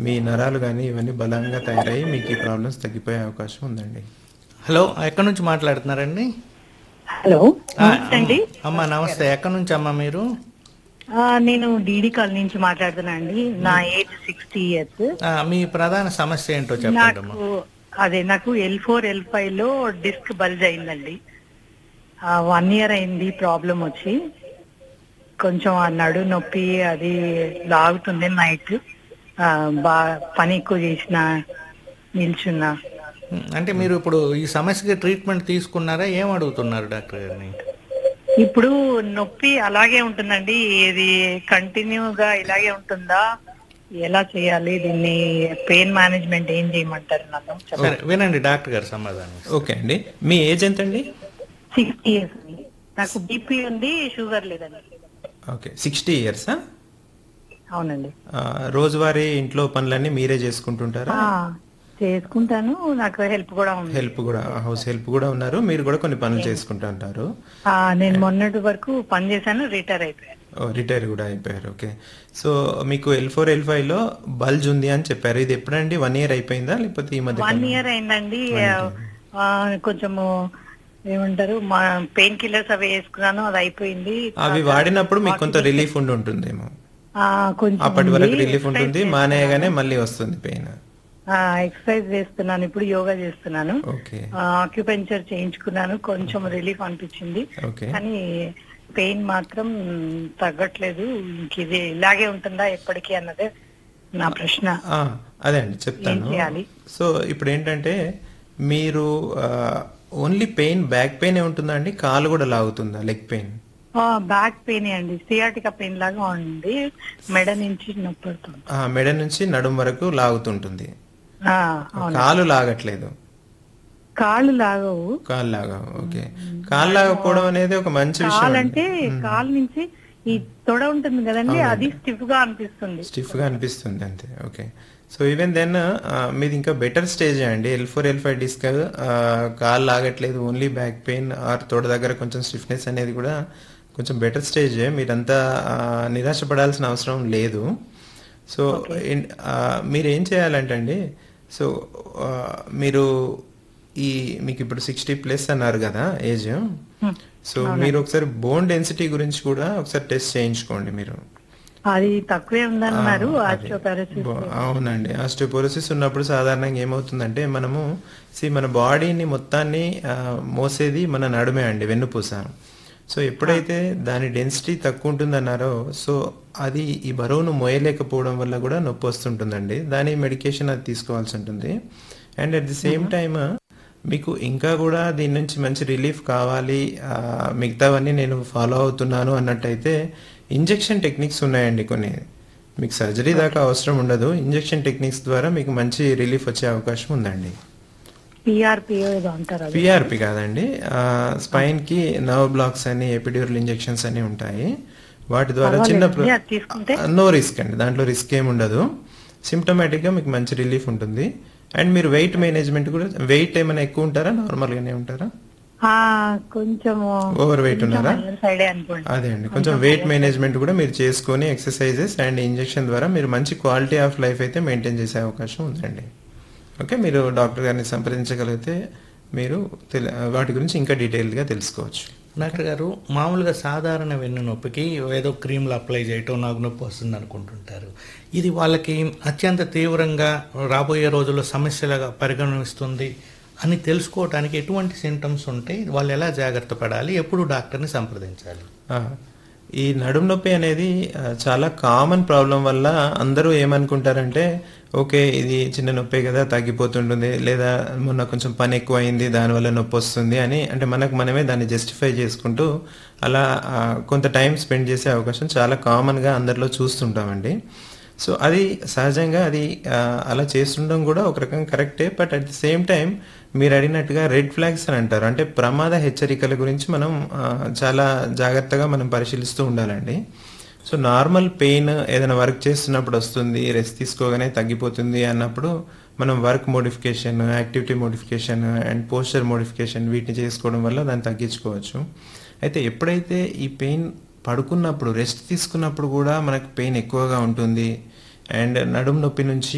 మీ నరాలు కానీ ఇవన్నీ బలంగా తయారయ్యి మీకు ఈ ప్రాబ్లమ్స్ తగ్గిపోయే అవకాశం ఉందండి హలో ఎక్కడి నుంచి మాట్లాడుతున్నారండి హలో ఆ, నమస్తే అండి అమ్మ నమస్తే ఎక్కడి నుంచి అమ్మ మీరు ఆ, నేను డీడీ కాలనీ నుంచి మాట్లాడుతున్నా అండి నా ఏజ్ సిక్స్టీ ఇయర్స్ ఆ, మీ ప్రధాన సమస్య ఏంటో చెప్పండి అమ్మా నాకు అదే నాకు ఎల్ ఫోర్ ఎల్ ఫైవ్ లో డిస్క్ బల్జ్ అయిందండి వన్ ఇయర్ అయింది ప్రాబ్లం వచ్చి కొంచెం ఆ నడు నొప్పి అది లాగుతుంది నైట్ బా పని ఎక్కువ చేసిన నిల్చున్నా ఉమ్, అంటే మీరు ఇప్పుడు ఈ సమస్యకి ట్రీట్మెంట్ తీసుకున్నారా ఏం అడుగుతున్నారు డాక్టర్ గారిని ఇప్పుడు నొప్పి అలాగే ఉంటుందండి ఇది కంటిన్యూగా ఇలాగే ఉంటుందా ఎలా చేయాలి దీన్ని పెయిన్ మేనేజ్మెంట్ ఏం చేయమంటారు నన్ను సరే వినండి డాక్టర్ గారు సమాధానం ఓకే అండి మీ ఏజ్ ఎంత అండి సిక్స్టీ ఇయర్స్ నాకు బీపీ ఉంది షుగర్ లేదండి ఓకే సిక్స్టీ ఇయర్సా అవునండి రోజువారీ ఇంట్లో పనులన్నీ మీరే చేసుకుంటుంటారా ఆ, చేసుకుంటాను నాకు హెల్ప్ కూడా ఉంది హెల్ప్ కూడా హౌస్ హెల్ప్ కూడా ఉన్నారు మీరు కూడా కొన్ని పనులు చేసుకుంటూ ఉంటారు ఆ, నేను మొన్నటి వరకు పని చేశాను రిటైర్ అయిపోయాను రిటైర్ కూడా అయిపోయారు ఓకే సో మీకు ఎల్ ఫోర్ ఎల్ ఫైవ్ లో బల్జ్ ఉంది అని చెప్పారు ఇది ఎప్పుడండి వన్ ఇయర్ అయిపోయిందా లేకపోతే ఈ మధ్య వన్ ఇయర్ అయిందండి ఆ, కొంచెము ఏమంటారు మా పెయిన్ కిల్లర్స్ అవి వేసుకున్నాను అది అయిపోయింది అవి వాడినప్పుడు మీకు కొంత రిలీఫ్ ఉండి ఉంటుందేమో ఆ, కొంచెం అప్పటి వరకు ఉంది. రిలీఫ్ ఉంటుంది మానేయగానే మళ్ళీ వస్తుంది పెయిన్ ఆ, ఎక్సర్సైజ్ చేస్తున్నాను ఇప్పుడు యోగా చేస్తున్నాను ఓకే ఆక్యుపెంచర్ చేయించుకున్నాను కొంచెం రిలీఫ్ అనిపించింది ఓకే కానీ పెయిన్ మాత్రం తగ్గట్లేదు ఇంక ఇది ఇలాగే ఉంటుందా ఎప్పటికీ అన్నదే నా ప్రశ్న ఆ, అదే అండి చెప్తాను ఏం చేయాలి? సో ఇప్పుడు ఏంటంటే మీరు ఓన్లీ పెయిన్ బ్యాక్ పెయిన్ ఉంటుందా అండి కాలు కూడా లాగుతుందా లెగ్ పెయిన్ బ్యాక్ పెయిన్ అండి సియాటికా పెయిన్ లాగా ఉంది మెడ నుంచి నొప్పి పడుతుంది మెడ నుంచి నడుం వరకు లాగుతుంటుంది ఆ, అవును కాలు లాగట్లేదు కాళ్ళు లాగవు కాలు లాగవు ఓకే కాలు లాగకపోవడం అనేది ఒక మంచి విషయం కాలు అండి. అంటే కాలు నుంచి ఈ తొడ ఉంటుంది కదండి అది స్టిఫ్ గా అనిపిస్తుంది స్టిఫ్ గా అనిపిస్తుంది అంతే ఓకే సో ఈవెన్ దెన్ మీది ఇంకా బెటర్ స్టేజ్ అండి L four L five disc కాలు లాగట్లేదు ఓన్లీ బ్యాక్ పెయిన్ ఆర్ తోడ దగ్గర కొంచెం స్టిఫ్నెస్ అనేది కూడా కొంచెం బెటర్ స్టేజ్ మీరంతా ఆ, నిరాశపడాల్సిన అవసరం లేదు సో ఇన్- ఆ, మీరు ఏం చేయాలంటే అండి సో ఆ, మీరు ఈ మీకు ఇప్పుడు సిక్స్టీ ప్లస్ అన్నారు కదా ఏజ్ సో మీరు ఒకసారి బోన్ డెన్సిటీ గురించి కూడా ఒకసారి టెస్ట్ చేయించుకోండి మీరు అది తక్కువే ఉందన్నారు ఆ, అదే. ఆస్టియోపారసిస్ బో- అవునండి ఆస్టియోపోరోసిస్ ఉన్నప్పుడు సాధారణంగా ఏమవుతుందంటే మనము సి మన బాడీని మొత్తాన్ని ఆ, మోసేది మన నడుమే అండి వెన్నుపూస సో ఎప్పుడైతే దాని డెన్సిటీ తక్కువ ఉంటుందన్నారో సో అది ఈ బరువును మోయలేకపోవడం వల్ల కూడా నొప్పి వస్తుంటుందండి దాని మెడికేషన్ అది తీసుకోవాల్సి ఉంటుంది and at the same time మీకు ఇంకా కూడా దీని నుంచి మంచి రిలీఫ్ కావాలి ఆ, మిగతావన్నీ నేను ఫాలో అవుతున్నాను అన్నట్టయితే ఇంజెక్షన్ టెక్నిక్స్ ఉన్నాయండి కొన్ని మీకు సర్జరీ దాకా అవసరం ఉండదు ఇంజెక్షన్ టెక్నిక్స్ ద్వారా మీకు మంచి రిలీఫ్ వచ్చే అవకాశం ఉందండి పిఆర్పిఓ ఏదో అంటారు అది పిఆర్పి కాదండి స్పైన్ కి నర్వ్ బ్లాక్స్ అని ఎపిడ్యూరల్ ఇంజెక్షన్స్ అని ఉంటాయి వాటి ద్వారా చిన్న పర్వాలేదండి, అది తీసుకుంటే? నో రిస్క్ అండి దాంట్లో రిస్క్ ఏమి ఉండదు సిమ్టమాటిక్ గా మీకు మంచి రిలీఫ్ ఉంటుంది అండ్ మీరు వెయిట్ మేనేజ్మెంట్ కూడా వెయిట్ ఏమైనా ఎక్కువ ఉంటారా నార్మల్ గానే ఉంటారా ఆ, కొంచెము ఓవర్ వెయిట్ ఉన్నారా సైడే అనుకోండి అదే అండి కొంచెం వెయిట్ మేనేజ్మెంట్ కూడా మీరు చేసుకొని ఎక్సర్సైజెస్ అండ్ ఇంజెక్షన్ ద్వారా మీరు మంచి క్వాలిటీ ఆఫ్ లైఫ్ అయితే మెయింటైన్ చేసే అవకాశం ఉందండి ఓకే మీరు డాక్టర్ గారిని సంప్రదించగలిగితే మీరు తెల- వాటి గురించి ఇంకా డీటెయిల్గా తెలుసుకోవచ్చు డాక్టర్ గారు మామూలుగా సాధారణ వెన్ను నొప్పికి ఏదో క్రీమ్లు అప్లై చేయటం నాకు నొప్పి వస్తుంది అనుకుంటుంటారు ఇది వాళ్ళకి అత్యంత తీవ్రంగా రాబోయే రోజుల్లో సమస్యలుగా పరిగణిస్తుంది అని తెలుసుకోవడానికి ఎటువంటి సింటమ్స్ ఉంటాయి వాళ్ళు ఎలా జాగ్రత్త పడాలి ఎప్పుడు డాక్టర్ని సంప్రదించాలి ఆ, ఈ నడుము నొప్పి అనేది ఆ, చాలా కామన్ ప్రాబ్లం వల్ల అందరూ ఏమనుకుంటారంటే ఓకే ఇది చిన్న నొప్పే కదా తగ్గిపోతుంటుంది లేదా మొన్న కొంచెం పని ఎక్కువ అయింది దానివల్ల నొప్పి వస్తుంది అని అంటే మనకు మనమే దాన్ని జస్టిఫై చేసుకుంటూ అలా ఆ, కొంత టైం స్పెండ్ చేసే అవకాశం చాలా కామన్గా అందరిలో చూస్తుంటామండి సో అది సహజంగా అది ఆ, అలా చేస్తుండడం కూడా ఒక రకం కరెక్టే but at the same time మీరు అడిగినట్టుగా రెడ్ ఫ్లాగ్స్ అని అంటారు అంటే ప్రమాద హెచ్చరికల గురించి మనం ఆ, చాలా జాగ్రత్తగా మనం పరిశీలిస్తూ ఉండాలండి సో నార్మల్ పెయిన్ ఏదైనా వర్క్ చేస్తున్నప్పుడు వస్తుంది రెస్ట్ తీసుకోగానే తగ్గిపోతుంది అన్నప్పుడు మనం work modification activity modification and posture modification వీటిని చేసుకోవడం వల్ల దాన్ని తగ్గించుకోవచ్చు అయితే ఎప్పుడైతే ఈ పెయిన్ పడుకున్నప్పుడు రెస్ట్ తీసుకున్నప్పుడు కూడా మనకు పెయిన్ ఎక్కువగా ఉంటుంది అండ్ నడుము నొప్పి నుంచి